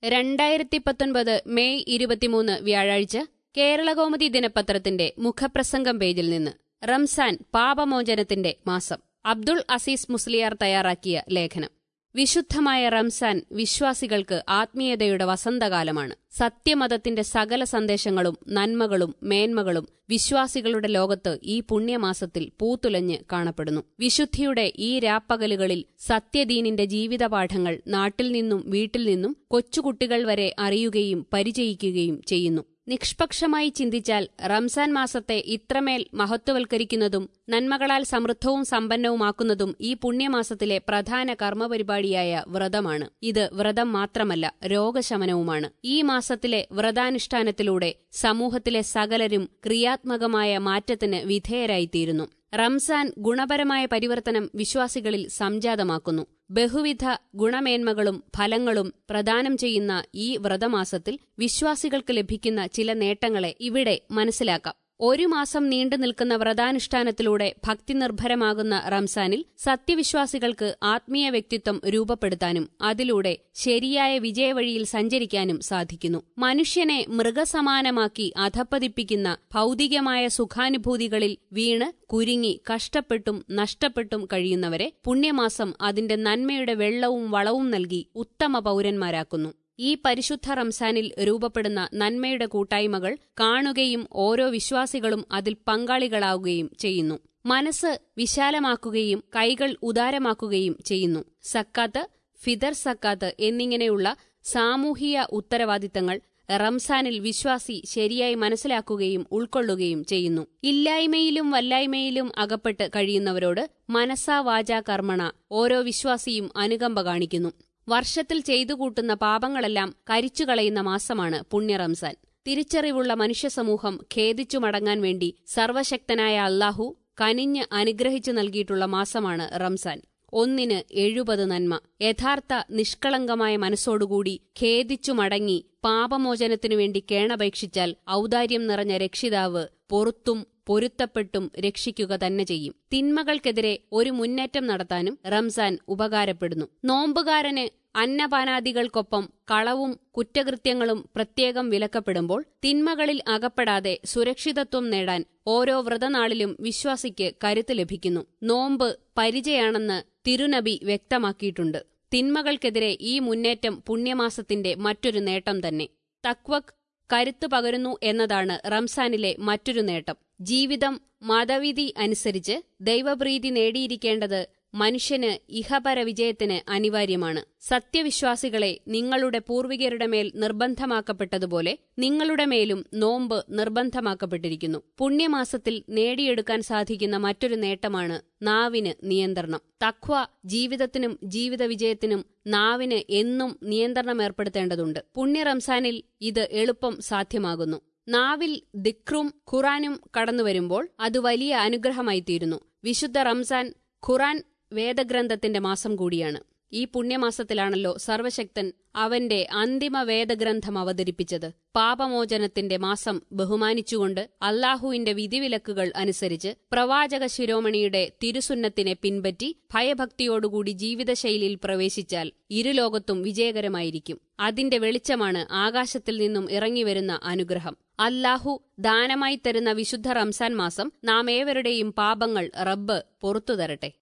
രണ്ടായിരത്തി പത്തൊൻപത് മെയ് ഇരുപത്തിമൂന്ന് വ്യാഴാഴ്ച കേരളകൗമുദി ദിനപത്രത്തിന്റെ മുഖപ്രസംഗം പേജിൽ നിന്ന് റംസാൻ പാപമോചനത്തിന്റെ മാസം അബ്ദുൾ അസീസ് മുസ്ലിയാർ തയ്യാറാക്കിയ ലേഖനം വിശുദ്ധമായ റംസാൻ വിശ്വാസികൾക്ക് ആത്മീയതയുടെ വസന്തകാലമാണ് സത്യമതത്തിന്റെ സകല സന്ദേശങ്ങളും നന്മകളും മേന്മകളും വിശ്വാസികളുടെ ലോകത്ത് ഈ പുണ്യമാസത്തിൽ പൂത്തുലഞ്ഞ് കാണപ്പെടുന്നു വിശുദ്ധിയുടെ ഈ രാപ്പകലുകളിൽ സത്യദീനിന്റെ ജീവിതപാഠങ്ങൾ നാട്ടിൽ നിന്നും വീട്ടിൽ നിന്നും കൊച്ചുകുട്ടികൾ വരെ അറിയുകയും പരിചയിക്കുകയും ചെയ്യുന്നു നിഷ്പക്ഷമായി ചിന്തിച്ചാൽ റംസാൻ മാസത്തെ ഇത്രമേൽ മഹത്വവൽക്കരിക്കുന്നതും നന്മകളാൽ സമൃദ്ധവും സമ്പന്നവുമാക്കുന്നതും ഈ പുണ്യമാസത്തിലെ പ്രധാന കർമ്മപരിപാടിയായ വ്രതമാണ് ഇത് വ്രതം മാത്രമല്ല രോഗശമനവുമാണ് ഈ മാസത്തിലെ വ്രതാനുഷ്ഠാനത്തിലൂടെ സമൂഹത്തിലെ സകലരും ക്രിയാത്മകമായ മാറ്റത്തിന് വിധേയരായിത്തീരുന്നു റംസാൻ ഗുണപരമായ പരിവർത്തനം വിശ്വാസികളിൽ സംജാതമാക്കുന്നു ബഹുവിധ ഗുണമേന്മകളും ഫലങ്ങളും പ്രദാനം ചെയ്യുന്ന ഈ വ്രതമാസത്തിൽ വിശ്വാസികൾക്ക് ലഭിക്കുന്ന ചില നേട്ടങ്ങളെ ഇവിടെ മനസ്സിലാക്കാം ഒരു മാസം നീണ്ടു നിൽക്കുന്ന വ്രതാനുഷ്ഠാനത്തിലൂടെ ഭക്തി നിർഭരമാകുന്ന റംസാനിൽ സത്യവിശ്വാസികൾക്ക് ആത്മീയ വ്യക്തിത്വം രൂപപ്പെടുത്താനും അതിലൂടെ ശരിയായ വിജയവഴിയിൽ സഞ്ചരിക്കാനും സാധിക്കുന്നു മനുഷ്യനെ മൃഗസമാനമാക്കി അധപ്പതിപ്പിക്കുന്ന ഭൗതികമായ സുഖാനുഭൂതികളിൽ വീണ് കുരുങ്ങി കഷ്ടപ്പെട്ടും നഷ്ടപ്പെട്ടും കഴിയുന്നവരെ പുണ്യമാസം അതിന്റെ നന്മയുടെ വെള്ളവും വളവും നൽകി ഉത്തമ പൗരന്മാരാക്കുന്നു ഈ പരിശുദ്ധ റംസാനിൽ രൂപപ്പെടുന്ന നന്മയുടെ കൂട്ടായ്മകൾ കാണുകയും ഓരോ വിശ്വാസികളും അതിൽ പങ്കാളികളാവുകയും ചെയ്യുന്നു മനസ്സ് വിശാലമാക്കുകയും കൈകൾ ഉദാരമാക്കുകയും ചെയ്യുന്നു സക്കാത്ത് ഫിദർ സക്കാത്ത് എന്നിങ്ങനെയുള്ള സാമൂഹിക ഉത്തരവാദിത്തങ്ങൾ റംസാനിൽ വിശ്വാസി ശരിയായി മനസ്സിലാക്കുകയും ഉൾക്കൊള്ളുകയും ചെയ്യുന്നു ഇല്ലായ്മയിലും വല്ലായ്മയിലും അകപ്പെട്ട് കഴിയുന്നവരോട് മനസ്സാ വാചാ കർമ്മണ ഓരോ വിശ്വാസിയും അനുകമ്പ കാണിക്കുന്നു വർഷത്തിൽ ചെയ്തു കൂട്ടുന്ന പാപങ്ങളെല്ലാം കരിച്ചുകളയുന്ന മാസമാണ് പുണ്യ റംസാൻ തിരിച്ചറിവുള്ള മനുഷ്യസമൂഹം ഖേദിച്ചു മടങ്ങാൻ വേണ്ടി സർവശക്തനായ അല്ലാഹു കനിഞ്ഞ് അനുഗ്രഹിച്ചു നൽകിയിട്ടുള്ള മാസമാണ് റംസാൻ ഒന്നിന് എഴുപത് നന്മ യഥാർത്ഥ നിഷ്കളങ്കമായ മനസ്സോടുകൂടി ഖേദിച്ചു മടങ്ങി പാപമോചനത്തിനു വേണ്ടി കേണപേക്ഷിച്ചാൽ ഔദാര്യം നിറഞ്ഞ രക്ഷിതാവ് പൊറുത്തും പൊരുത്തപ്പെട്ടും രക്ഷിക്കുക തന്നെ ചെയ്യും തിന്മകൾക്കെതിരെ ഒരു മുന്നേറ്റം നടത്താനും റംസാൻ ഉപകാരപ്പെടുന്നു നോമ്പുകാരന് അന്നപാനാദികൾക്കൊപ്പം കളവും കുറ്റകൃത്യങ്ങളും പ്രത്യേകം വിലക്കപ്പെടുമ്പോൾ തിന്മകളിൽ അകപ്പെടാതെ സുരക്ഷിതത്വം നേടാൻ ഓരോ വ്രതനാളിലും വിശ്വാസിക്ക് കരുത്ത് ലഭിക്കുന്നു നോമ്പ് പരിചയാണെന്ന് തിരുനബി വ്യക്തമാക്കിയിട്ടുണ്ട് തിന്മകൾക്കെതിരെ ഈ മുന്നേറ്റം പുണ്യമാസത്തിന്റെ മറ്റൊരു നേട്ടം തന്നെ തക്വക് കരുത്ത് പകരുന്നു എന്നതാണ് റംസാനിലെ മറ്റൊരു നേട്ടം ജീവിതം മതവിധി അനുസരിച്ച് ദൈവപ്രീതി നേടിയിരിക്കേണ്ടത് മനുഷ്യന് ഇഹപര വിജയത്തിന് അനിവാര്യമാണ് സത്യവിശ്വാസികളെ നിങ്ങളുടെ പൂർവികരുടെ മേൽ നിർബന്ധമാക്കപ്പെട്ടതുപോലെ നിങ്ങളുടെ മേലും നോമ്പ് നിർബന്ധമാക്കപ്പെട്ടിരിക്കുന്നു പുണ്യമാസത്തിൽ നേടിയെടുക്കാൻ സാധിക്കുന്ന മറ്റൊരു നേട്ടമാണ് നാവിന് നിയന്ത്രണം തഖ്വ ജീവിതത്തിനും ജീവിത വിജയത്തിനും നാവിന് എന്നും നിയന്ത്രണം ഏർപ്പെടുത്തേണ്ടതുണ്ട് പുണ്യ റംസാനിൽ ഇത് എളുപ്പം സാധ്യമാകുന്നു നാവിൽ ദിക്റും ഖുറാനും കടന്നുവരുമ്പോൾ അത് വലിയ അനുഗ്രഹമായിത്തീരുന്നു വിശുദ്ധ റംസാൻ ഖുറാൻ വേദഗ്രന്ഥത്തിന്റെ മാസം കൂടിയാണ് ഈ പുണ്യമാസത്തിലാണല്ലോ സർവശക്തൻ അവന്റെ അന്തിമ വേദഗ്രന്ഥം അവതരിപ്പിച്ചത് പാപമോചനത്തിന്റെ മാസം ബഹുമാനിച്ചുകൊണ്ട് അള്ളാഹുവിന്റെ വിധിവിലക്കുകൾ അനുസരിച്ച് പ്രവാചക ശിരോമണിയുടെ തിരുസുന്നത്തിനെ പിൻപറ്റി ഭയഭക്തിയോടുകൂടി ജീവിതശൈലിയിൽ പ്രവേശിച്ചാൽ ഇരുലോകത്തും വിജയകരമായിരിക്കും അതിന്റെ വെളിച്ചമാണ് ആകാശത്തിൽ നിന്നും ഇറങ്ങിവരുന്ന അനുഗ്രഹം അല്ലാഹു ദാനമായി തരുന്ന വിശുദ്ധ റംസാൻ മാസം നാം ഏവരുടെയും പാപങ്ങൾ റബ്ബ് പൊറത്തു തരട്ടെ